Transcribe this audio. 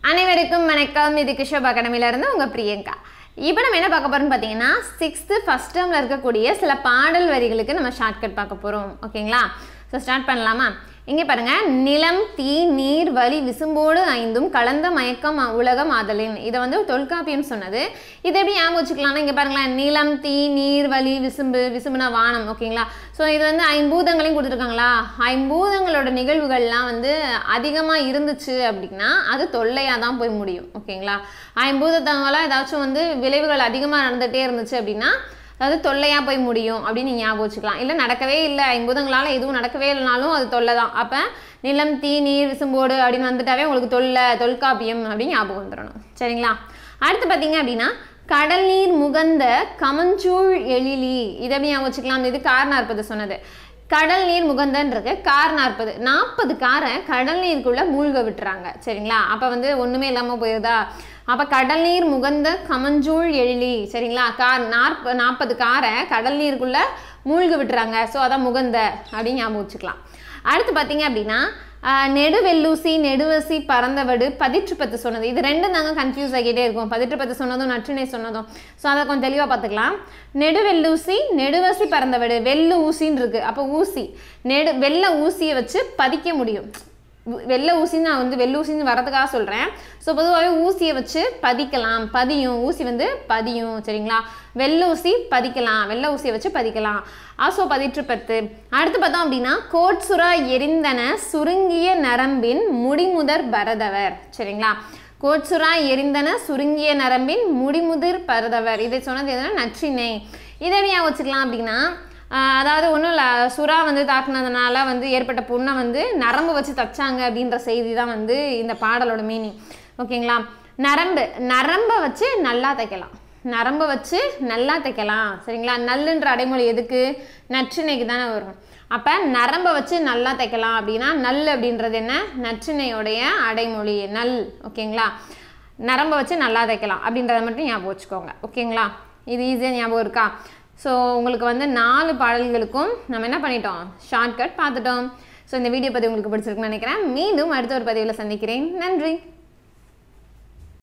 அனைவருக்கும் வணக்கம் இது கிஷோப் அகாடமில இருந்து உங்க பிரியங்கா இப்போ நம்ம என்ன பார்க்க போறோம்னு பார்த்தீங்கன்னா சிக்ஸ்த்து ஃபஸ்ட் டேர்மில் இருக்கக்கூடிய சில பாடல் வரிகளுக்கு நம்ம ஷார்ட்கட் பார்க்க போகிறோம் ஓகேங்களா ஸோ ஸ்டார்ட் பண்ணலாமா இங்கே பாருங்க நிலம் தீ நீர் வலி விசும்போடு ஐந்தும் கலந்த மயக்கம் அ- உலகம் ஆதலின் இதை வந்து தொல்காப்பியம் சொன்னது இதை எப்படி ஞாபகம் வச்சுக்கலாம்னா இங்கே பாருங்களேன் நிலம் தீ நீர் வலி விசும்பு விசும்புனா வானம் ஓகேங்களா ஸோ இது வந்து ஐம்பூதங்களையும் கொடுத்துருக்காங்களா ஐம்பூதங்களோட நிகழ்வுகள்லாம் வந்து அதிகமாக இருந்துச்சு அப்படின்னா அது தொல்லையாக தான் போய் முடியும் ஓகேங்களா ஐம்பூதத்தவங்களாம் ஏதாச்சும் வந்து விளைவுகள் அதிகமாக நடந்துகிட்டே இருந்துச்சு அப்படின்னா அதாவது தொல்லையாக போய் முடியும் அப்படின்னு நீங்க ஞாபகம் வச்சுக்கலாம் இல்லை நடக்கவே இல்லை ஐம்பூதங்களால் எதுவும் நடக்கவே இல்லைனாலும் அது தொல்லை தான் அப்போ நிலம் தீ நீர் விசும்போடு அப்படின்னு வந்துட்டாவே உங்களுக்கு தொல்லை தொல்காப்பியம் அப்படின்னு ஞாபகம் வந்துடணும் சரிங்களா அடுத்து பார்த்தீங்க அப்படின்னா கடல் நீர் முகந்த கமஞ்சூழ் எழிலி இதை எப்படி ஞாபகம் வச்சுக்கலாம் இது கார் நாற்பது சொன்னது கடல் நீர் முகந்தன் இருக்கு கார் நாற்பது நாற்பது காரை கடல் நீருக்குள்ள மூழ்க விட்டுறாங்க சரிங்களா அப்போ வந்து ஒன்றுமே இல்லாமல் போயிருதா அப்போ கடல் நீர் முகந்த கமஞ்சூழ் எழிலி சரிங்களா கார் நாற்ப நாற்பது காரை கடல் நீருக்குள்ள மூழ்க விட்டுறாங்க ஸோ அதான் முகந்த அப்படின்னு ஞாபகம் வச்சுக்கலாம் அடுத்து பார்த்தீங்க அப்படின்னா ஆஹ், நெடுவெல்லூசி நெடுவசி பறந்தவடு பதிற்று பத்து சொன்னது இது ரெண்டும் தாங்க கன்ஃபியூஸ் ஆகிட்டே இருக்கும் பதிற்று பத்து சொன்னதும் நற்றுணை சொன்னதும் ஸோ அதை கொஞ்சம் தெளிவாக பார்த்துக்கலாம் நெடுவெல்லூசி நெடுவசி பறந்தவடு வெள்ளு ஊசின்னு இருக்கு அப்போ ஊசி நெடு வெள்ளை ஊசியை வச்சு பதிக்க முடியும் உ- வெள்ளை ஊசின்னு நான் வந்து வெள்ளை ஊசின்னு வரதுக்காக சொல்கிறேன் ஸோ பொதுவாகவே ஊசியை வச்சு பதிக்கலாம் பதியும் ஊசி வந்து பதியும் சரிங்களா வெள்ளை ஊசி பதிக்கலாம் வெள்ளை ஊசியை வச்சு பதிக்கலாம் ஆசோ பதிற்று பத்து அடுத்து பார்த்தோம் அப்படின்னா கோட்சுரா எரிந்தன சுருங்கிய நரம்பின் முடிமுதர் பரதவர் சரிங்களா கோட்சுரா எரிந்தன சுருங்கிய நரம்பின் முடிமுதிர் பரதவர் இதை சொன்னது எதுனா நற்றினை இதை ஞாபகம் வச்சுக்கலாம் அப்படின்னா ஆஹ் அதாவது ஒன்றும் இல்லை சுறா வந்து தாக்குனதுனால வந்து ஏற்பட்ட புண்ணை வந்து நரம்பு வச்சு தச்சாங்க அப்படின்ற செய்தி தான் வந்து இந்த பாடலோட மீனிங் ஓகேங்களா நரம்பு நரம்பை வச்சு நல்லா தைக்கலாம் நரம்பை வச்சு நல்லா தைக்கலாம் சரிங்களா நல்லுன்ற அடைமொழி எதுக்கு நற்றிணைக்கு தானே வரும் அப்போ நரம்பை வச்சு நல்லா தைக்கலாம் அப்படின்னா நல் அப்படின்றது என்ன நற்றிணையோடைய அடைமொழி நல் ஓகேங்களா நரம்பை வச்சு நல்லா தைக்கலாம் அப்படின்றத மட்டும் ஞாபகம் வச்சுக்கோங்க ஓகேங்களா இது ஈஸியாக ஞாபகம் இருக்கா ஸோ உங்களுக்கு வந்து நாலு பாடல்களுக்கும் நம்ம என்ன பண்ணிட்டோம் ஷார்ட்கட் பார்த்துட்டோம் ஸோ இந்த வீடியோ பதிவு உங்களுக்கு பிடிச்சிருக்குன்னு நினைக்கிறேன் மீண்டும் அடுத்த ஒரு பதிவில் சந்திக்கிறேன் நன்றி